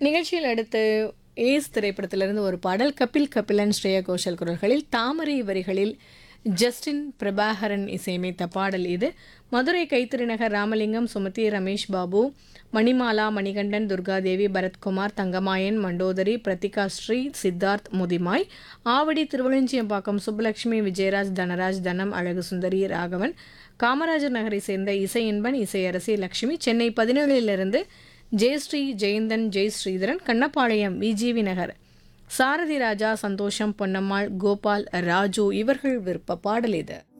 நிகழ்ச்சியில் அடுத்து ஏஸ் திரைப்படத்திலிருந்து ஒரு பாடல் கபில் கபிலன் ஸ்ரேயா கோஷல் குரல்களில் தாமரை வரிகளில் ஜஸ்டின் பிரபாகரன் இசையமைத்த பாடல் இது மதுரை கைத்திருநகர் ராமலிங்கம் சுமதி ரமேஷ் பாபு மணிமாலா மணிகண்டன் துர்காதேவி பரத்குமார் தங்கமாயன் மண்டோதரி பிரதிகா ஸ்ரீ சித்தார்த் முதிமாய் ஆவடி திருவழிஞ்சியம்பாக்கம் சுப்புலட்சுமி விஜயராஜ் தனராஜ் தனம் அழகு சுந்தரி ராகவன் காமராஜர் நகரை சேர்ந்த இசை இன்பன் இசையரசி லட்சுமி சென்னை பதினேழிலிருந்து ஜெயஸ்ரீ ஜெயந்தன் ஜெய் ஸ்ரீதரன் கண்ணப்பாளையம் விஜிவி நகர் சாரதி ராஜா சந்தோஷம் பொன்னம்மாள் கோபால் ராஜு இவர்கள் விருப்ப பாடல் இது